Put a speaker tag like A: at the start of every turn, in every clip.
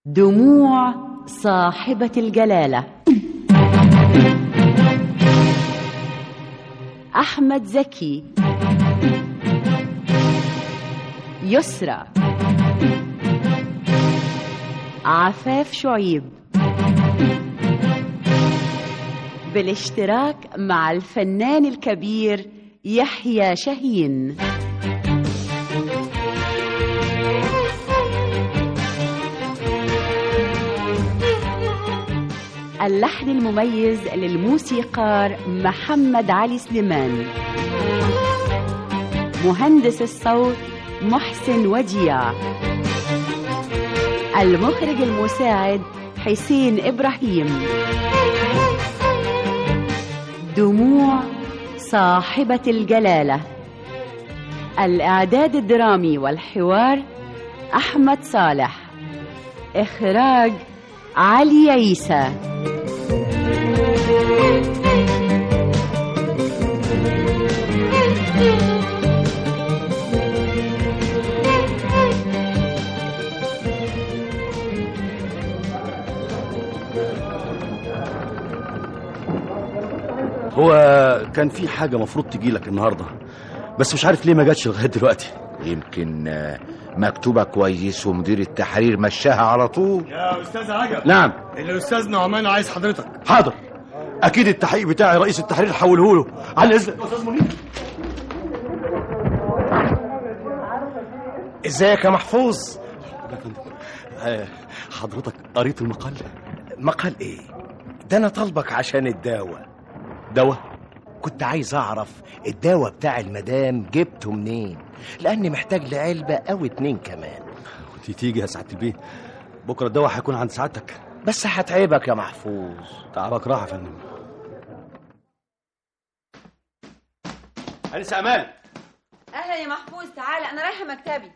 A: دموع صاحبة الجلالة أحمد زكي يسرى عفاف شعيب بالاشتراك مع الفنان الكبير يحيى شاهين اللحن المميز للموسيقار محمد علي سليمان مهندس الصوت محسن وديع المخرج المساعد حسين إبراهيم دموع صاحبة الجلالة الإعداد الدرامي والحوار أحمد صالح إخراج علي عيسى
B: هو كان في حاجة مفروض تجي لك النهاردة بس مش عارف ليه ما جاتش لغاية دلوقتي
C: يمكن آه، مكتوبة كويس ومدير التحرير مشاها على طول
D: يا استاذ عجب
B: نعم
D: الاستاذ نعمان عايز حضرتك
B: حاضر أكيد التحقيق بتاعي رئيس التحرير حوله له على إذنك أستاذ منير
E: ازيك يا محفوظ
B: آه، حضرتك قريت المقال
E: مقال ايه ده انا طالبك عشان الدواء
B: دواء
E: كنت عايز اعرف الدواء بتاع المدام جبته منين لاني محتاج لعلبة او اتنين كمان
B: وانت تيجي يا سعادة البيه بكرة الدواء هيكون عند سعادتك
E: بس هتعبك يا محفوظ
B: تعبك راحة يا فندم أنسة أمان
F: اهلا يا محفوظ تعالى انا رايحه مكتبي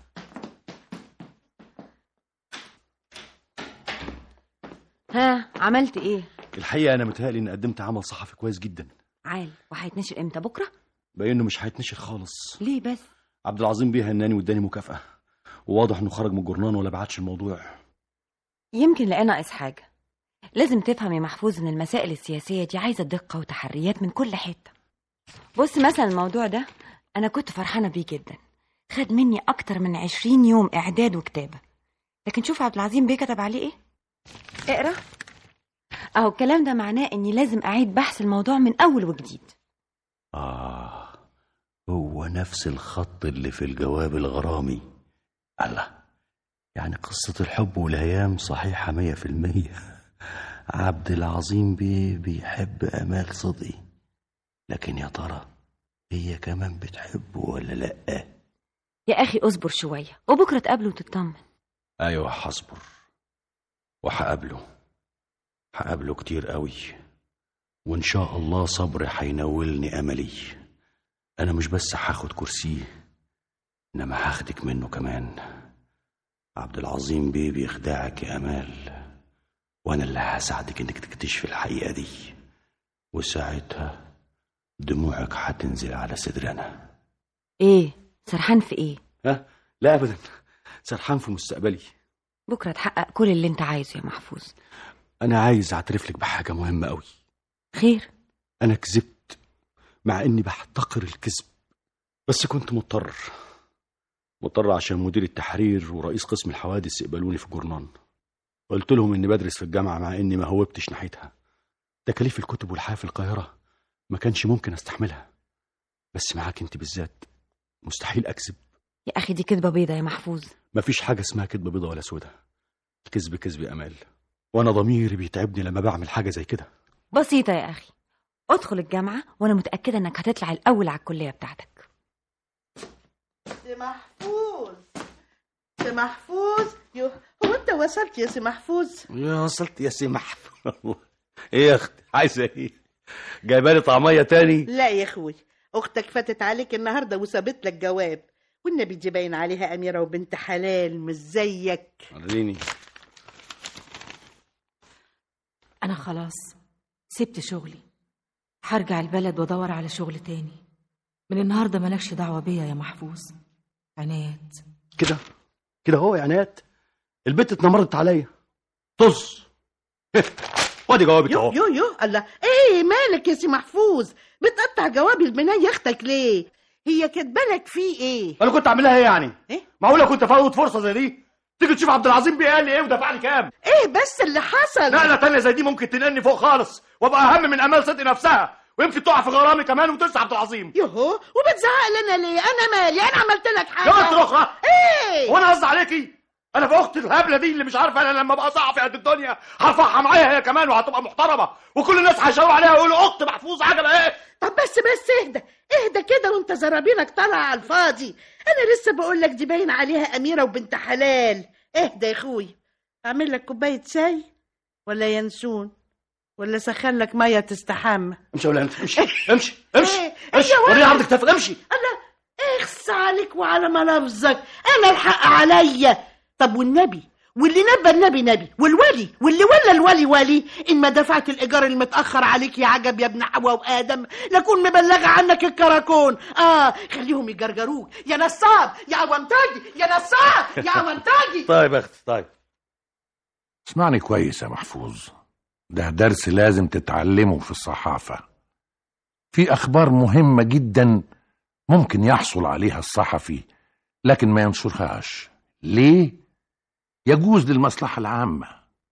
F: ها عملت ايه
B: الحقيقة أنا متهيألي إني قدمت عمل صحفي كويس جدا
F: عال وهيتنشر امتى بكره
B: باين إنه مش هيتنشر خالص
F: ليه بس
B: عبد العظيم بيه هناني واداني مكافأة وواضح إنه خرج من الجرنان ولا بعتش الموضوع
F: يمكن لقى ناقص حاجه لازم تفهم يا محفوظ ان المسائل السياسيه دي عايزه دقه وتحريات من كل حته بص مثلا الموضوع ده انا كنت فرحانه بيه جدا خد مني اكتر من عشرين يوم اعداد وكتابه لكن شوف عبد العظيم بيه كتب عليه ايه اقرا اهو الكلام ده معناه اني لازم اعيد بحث الموضوع من اول وجديد
B: آه هو نفس الخط اللي في الجواب الغرامي الله يعني قصة الحب والهيام صحيحة مية في المية عبد العظيم بيه بيحب أمال صدقي لكن يا ترى هي كمان بتحبه ولا لأ
F: يا اخي اصبر شويه وبكره تقابله وتطمن
B: أيوة هصبر وهقابله هقابله كتير قوي وإن شاء الله صبري هينولني أملي أنا مش بس هاخد كرسيه إنما هاخدك منه كمان عبد العظيم بيه بيخدعك يا أمال وأنا اللي هساعدك إنك تكتشف الحقيقة دي وساعتها دموعك هتنزل على صدرنا
F: ايه سرحان في ايه
B: ها لا أبدا سرحان في مستقبلي
F: بكره تحقق كل اللي انت عايزه يا محفوظ
B: أنا عايز أعترف لك بحاجة مهمة قوي
F: خير
B: أنا كذبت مع إني بحتقر الكذب بس كنت مضطر مضطر عشان مدير التحرير ورئيس قسم الحوادث يقبلوني في الجورنان قلت لهم إني بدرس في الجامعة مع إني ما هوبتش ناحيتها تكاليف الكتب والحياة في القاهرة ما كانش ممكن أستحملها بس معاك أنت بالذات مستحيل أكذب
F: يا اخي دي كدبه بيضه يا محفوظ
B: مفيش حاجة اسمها كذبة بيضة ولا سودة الكذب كذب يا أمال وأنا ضميري بيتعبني لما بعمل حاجة زي كده
F: بسيطه يا اخي ادخل الجامعه وانا متاكده انك هتطلع الاول على الكليه بتاعتك
G: سي محفوظ سي محفوظ يو هو انت وصلت يا سي محفوظ
B: يا وصلت يا سي محفوظ ايه يا اختي عايزه ايه جايبه لي طعميه تاني
G: لا يا اخوي اختك فاتت عليك النهارده وسابت لك جواب والنبي دي باين عليها اميره وبنت حلال مش زيك
B: وريني
H: أنا خلاص سبت شغلي هرجع البلد وأدور على شغل تاني من النهاردة مالكش دعوة بيا يا محفوظ عناد
B: كده كده هو يا عناد البت اتنمرت عليا طز وادي جوابك
G: يو
B: اهو
G: يو يو الله ايه مالك يا سي محفوظ بتقطع جوابي البنية اختك ليه هي كاتبالك فيه ايه
B: انا كنت اعملها ايه يعني
G: إيه؟
B: معقوله كنت افوت فرصه زي دي تيجي تشوف عبد العظيم بيه قال لي ايه ودفع لي كام
G: ايه بس اللي حصل
B: نقله تانية زي دي ممكن تنقلني فوق خالص وابقى اهم من امال صدقي نفسها ويمكن تقع في غرامي كمان وتنسى عبد العظيم
G: يوهو وبتزعق لنا ليه انا مالي انا عملت لك حاجه
B: يا بنت الاخرى
G: ايه
B: وانا قصدي عليكي انا في اختي الهبله دي اللي مش عارفه انا لما ابقى صحفي قد الدنيا هرفعها معايا هي كمان وهتبقى محترمه وكل الناس هيشاوروا عليها ويقولوا اخت محفوظ عجب ايه
G: طب بس بس اهدى اهدى كده وانت زرابينك طالعه على الفاضي انا لسه بقول لك دي باين عليها اميره وبنت حلال اهدى يا اخوي اعمل لك كوبايه شاي ولا ينسون ولا سخن لك ميه تستحمى
B: امشي يا ولا انت امشي امشي امشي
G: إيه؟
B: امشي
G: إيه يا
B: وريني
G: ولد؟
B: عرضك تفل امشي
G: الله اخس عليك وعلى ملابسك انا الحق عليا طب والنبي واللي نبى النبي نبي والولي واللي ولا الولي ولي ان ما دفعت الايجار المتاخر عليك يا عجب يا ابن حواء وادم لكون مبلغه عنك الكراكون اه خليهم يجرجروك يا نصاب يا عوامتاجي يا نصاب يا عوامتاجي
B: طيب يا اختي طيب
I: اسمعني كويس يا محفوظ ده درس لازم تتعلمه في الصحافة في أخبار مهمة جدا ممكن يحصل عليها الصحفي لكن ما ينشرهاش ليه؟ يجوز للمصلحة العامة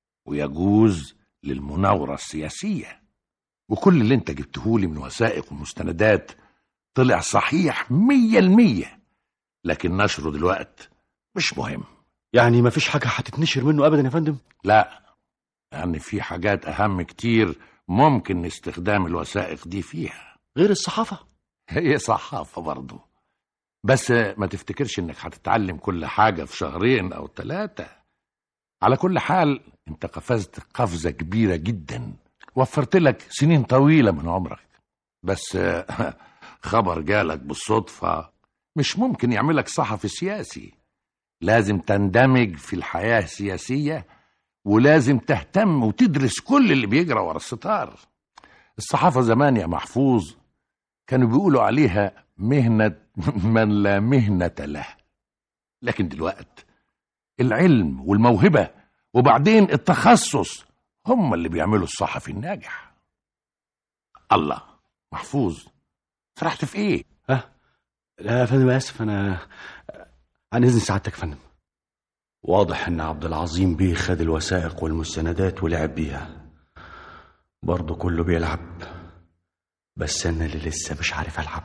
I: ويجوز للمناورة السياسية وكل اللي انت جبتهولي من وثائق ومستندات طلع صحيح مية المية لكن نشره دلوقت مش مهم
B: يعني ما فيش حاجه هتتنشر منه ابدا يا فندم
I: لا لأن في حاجات أهم كتير ممكن استخدام الوثائق دي فيها
B: غير الصحافه
I: هي صحافة برضه بس ما تفتكرش إنك هتتعلم كل حاجة في شهرين أو ثلاثة على كل حال أنت قفزت قفزة كبيرة جدا وفرت لك سنين طويلة من عمرك بس خبر جالك بالصدفة مش ممكن يعملك صحفي سياسي لازم تندمج في الحياة السياسية ولازم تهتم وتدرس كل اللي بيجرى ورا الستار الصحافة زمان يا محفوظ كانوا بيقولوا عليها مهنة من لا مهنة له لكن دلوقت العلم والموهبة وبعدين التخصص هم اللي بيعملوا الصحفي الناجح الله محفوظ فرحت في ايه
B: ها لا يا فندم اسف انا عن اذن سعادتك يا فندم واضح ان عبد العظيم بيه خد الوثائق والمستندات ولعب بيها برضه كله بيلعب بس انا اللي لسه مش عارف العب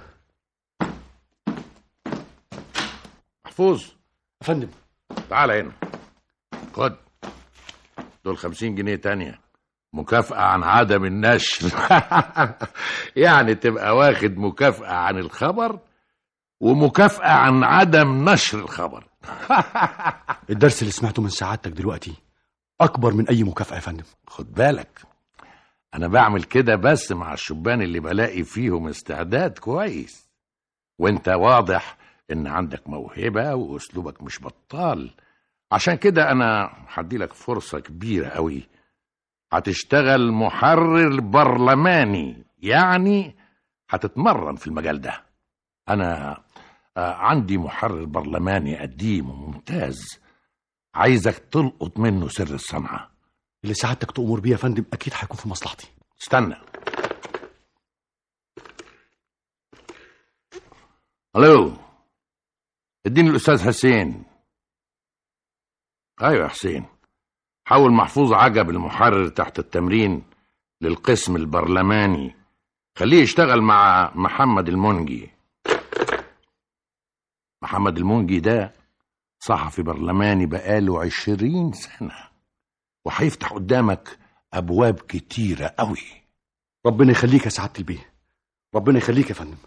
I: محفوظ
B: يا فندم
I: تعال هنا خد دول خمسين جنيه تانية مكافأة عن عدم النشر يعني تبقى واخد مكافأة عن الخبر ومكافأة عن عدم نشر الخبر
B: الدرس اللي سمعته من سعادتك دلوقتي اكبر من اي مكافاه يا فندم
I: خد بالك انا بعمل كده بس مع الشبان اللي بلاقي فيهم استعداد كويس وانت واضح ان عندك موهبة واسلوبك مش بطال عشان كده انا هدي لك فرصة كبيرة قوي هتشتغل محرر برلماني يعني هتتمرن في المجال ده انا آه، عندي محرر برلماني قديم وممتاز عايزك تلقط منه سر الصنعه
B: اللي سعادتك تؤمر بيه يا فندم اكيد هيكون في مصلحتي
I: استنى الو اديني الاستاذ حسين ايوه يا حسين حول محفوظ عجب المحرر تحت التمرين للقسم البرلماني خليه يشتغل مع محمد المنجي محمد المنجي ده صحفي برلماني بقاله عشرين سنة وهيفتح قدامك أبواب كتيرة قوي
B: ربنا يخليك يا سعاده البيه ربنا يخليك يا فندم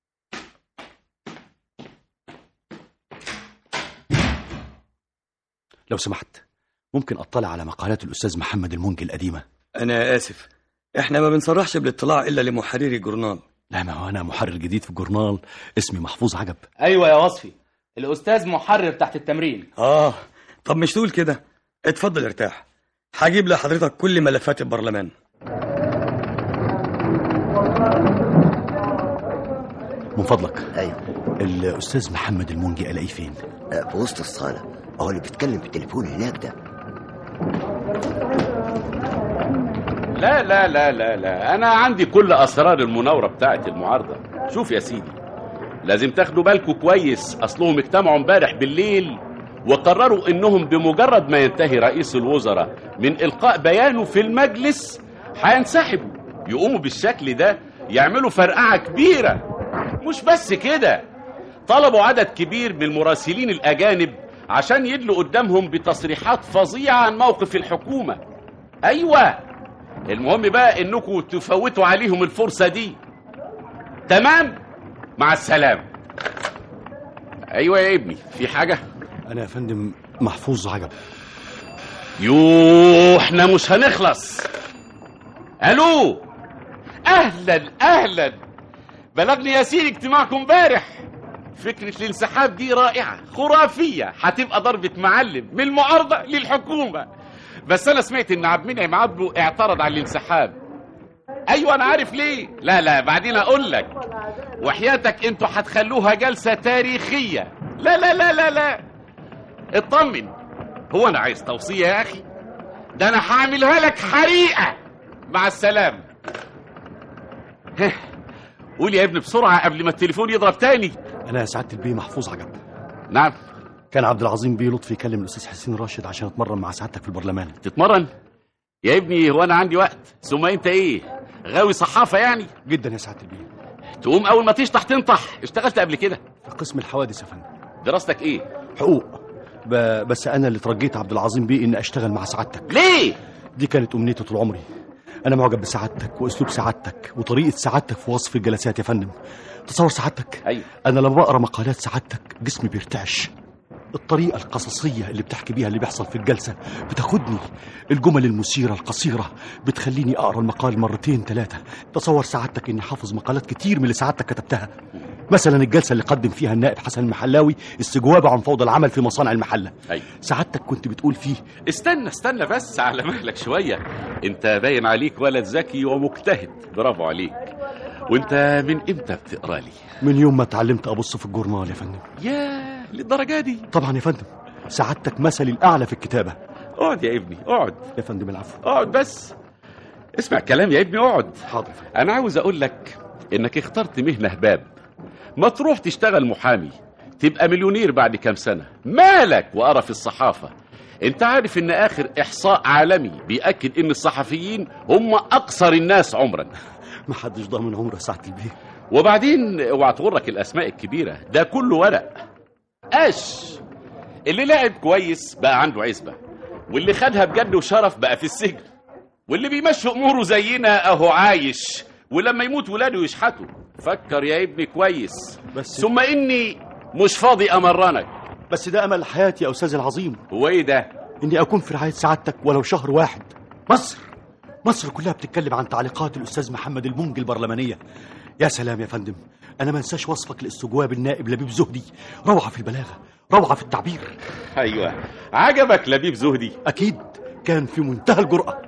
B: لو سمحت ممكن اطلع على مقالات الاستاذ محمد المنجي القديمه
J: أنا آسف إحنا ما بنصرحش بالاطلاع إلا لمحرري الجورنال
B: لا ما هو انا محرر جديد في الجورنال اسمي محفوظ عجب
K: ايوه يا وصفي الاستاذ محرر تحت التمرين
J: آه طب مش تقول كده اتفضل ارتاح هجيب لحضرتك كل ملفات البرلمان
B: من فضلك
E: ايوه
B: الاستاذ محمد المنجي الاقيه فين
E: في وسط الصاله
L: اهو اللي بيتكلم في التليفون هناك ده
M: لا لا لا لا لا انا عندي كل اسرار المناوره بتاعه المعارضه شوف يا سيدي لازم تاخدوا بالكم كويس اصلهم اجتمعوا امبارح بالليل وقرروا انهم بمجرد ما ينتهي رئيس الوزراء من القاء بيانه في المجلس هينسحبوا يقوموا بالشكل ده يعملوا فرقعه كبيره مش بس كده طلبوا عدد كبير من المراسلين الاجانب عشان يدلوا قدامهم بتصريحات فظيعه عن موقف الحكومه ايوه المهم بقى انكم تفوتوا عليهم الفرصه دي تمام مع السلامه ايوه يا ابني في حاجه
B: انا يا فندم محفوظ عجب
M: يوه احنا مش هنخلص الو اهلا اهلا بلغني يا سيدي اجتماعكم امبارح فكرة الانسحاب دي رائعة خرافية هتبقى ضربة معلم من المعارضة للحكومة بس أنا سمعت إن عبد المنعم عبده اعترض على الانسحاب أيوة أنا عارف ليه لا لا بعدين أقول لك وحياتك أنتوا هتخلوها جلسة تاريخية لا لا لا لا لا اطمن هو أنا عايز توصية يا أخي ده أنا هعملها لك حريقة مع السلامة هه، قول يا ابني بسرعة قبل ما التليفون يضرب تاني
B: انا يا سعاده البيه محفوظ عجب
M: نعم
B: كان عبد العظيم بيه لطفي يكلم الاستاذ حسين راشد عشان اتمرن مع سعادتك في البرلمان
M: تتمرن يا ابني هو انا عندي وقت ثم انت ايه غاوي صحافه يعني
B: جدا يا سعاده البيه
M: تقوم اول ما تشطح تنطح اشتغلت قبل كده
B: في قسم الحوادث يا فندم
M: دراستك ايه
B: حقوق ب... بس انا اللي ترجيت عبد العظيم بيه اني اشتغل مع سعادتك
M: ليه
B: دي كانت امنيتي طول عمري انا معجب بسعادتك واسلوب سعادتك وطريقه سعادتك في وصف الجلسات يا فندم تصور سعادتك
M: ايوه
B: انا لما بقرا مقالات سعادتك جسمي بيرتعش الطريقة القصصية اللي بتحكي بيها اللي بيحصل في الجلسة بتاخدني الجمل المثيرة القصيرة بتخليني أقرأ المقال مرتين ثلاثة تصور سعادتك إني حافظ مقالات كتير من اللي سعادتك كتبتها مثلا الجلسة اللي قدم فيها النائب حسن المحلاوي استجوابه عن فوضى العمل في مصانع المحلة
M: ايوه
B: سعادتك كنت بتقول فيه
M: استنى استنى بس على مهلك شويه انت باين عليك ولد ذكي ومجتهد برافو عليك وانت من امتى بتقرا لي
B: من يوم ما اتعلمت أبص في الجورنال يا فندم
M: يا للدرجه دي
B: طبعا يا فندم سعادتك مثلي الأعلى في الكتابة
M: اقعد يا ابني اقعد
B: يا فندم العفو
M: اقعد بس اسمع الكلام يا ابني اقعد
B: حاضر
M: انا عاوز اقول لك انك اخترت مهنه هباب ما تروح تشتغل محامي تبقى مليونير بعد كام سنه مالك وقرف الصحافه انت عارف ان اخر احصاء عالمي بياكد ان الصحفيين هم اقصر الناس عمرا
B: محدش ضامن عمره ساعة البيه
M: وبعدين اوعى تغرك الاسماء الكبيره ده كله ورق قش اللي لعب كويس بقى عنده عزبه واللي خدها بجد وشرف بقى في السجن واللي بيمشي اموره زينا اهو عايش ولما يموت ولاده يشحتوا فكر يا ابني كويس
B: بس
M: ثم اني مش فاضي امرنك
B: بس ده أمل حياتي يا أستاذ العظيم
M: هو ايه ده
B: إني أكون في رعاية سعادتك ولو شهر واحد مصر مصر كلها بتتكلم عن تعليقات الأستاذ محمد المنج البرلمانية يا سلام يا فندم أنا ما انساش وصفك لاستجواب النائب لبيب زهدي روعة في البلاغة روعة في التعبير
M: ايوه عجبك لبيب زهدي
B: أكيد كان في منتهى الجرأة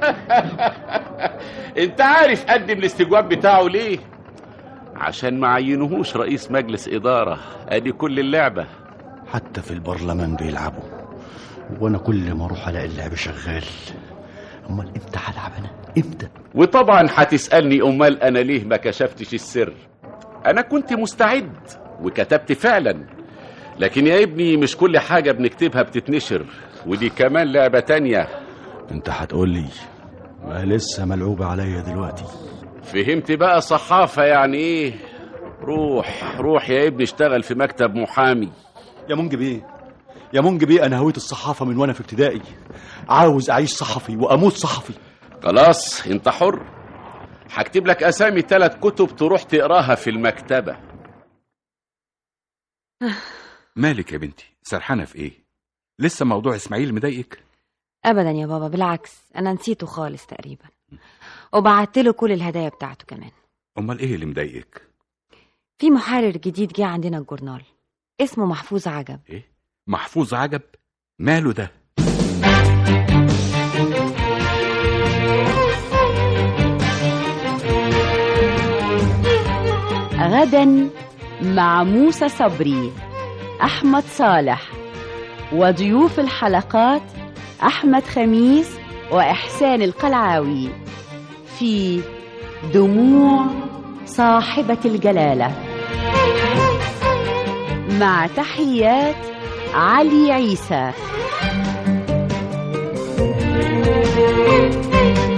M: انت عارف قدم الاستجواب بتاعه ليه عشان ما عينوهوش رئيس مجلس اداره ادي كل اللعبه
B: حتى في البرلمان بيلعبوا وأنا كل ما أروح ألاقي اللعب شغال أمال إمتى هلعب أنا؟ إمتى؟
M: وطبعا هتسألني أمال أنا ليه ما كشفتش السر أنا كنت مستعد وكتبت فعلا لكن يا ابني مش كل حاجة بنكتبها بتتنشر ودي كمان لعبة تانية
B: أنت هتقول لي ما لسه ملعوبة عليا دلوقتي
M: فهمت بقى صحافة يعني ايه روح روح يا ابني اشتغل في مكتب محامي
B: يا منجب ايه يا منجب ايه انا هويت الصحافة من وانا في ابتدائي عاوز اعيش صحفي واموت صحفي
M: خلاص انت حر هكتب لك اسامي ثلاث كتب تروح تقراها في المكتبة
N: مالك يا بنتي سرحانة في ايه لسه موضوع اسماعيل مضايقك
F: ابدا يا بابا بالعكس انا نسيته خالص تقريبا وبعت له كل الهدايا بتاعته كمان
N: امال ايه اللي مضايقك
F: في محرر جديد جه عندنا الجورنال اسمه محفوظ عجب
N: محفوظ عجب ماله ده
A: غدا مع موسى صبري أحمد صالح وضيوف الحلقات أحمد خميس وإحسان القلعاوي في دموع صاحبة الجلالة مع تحيات علي عيسى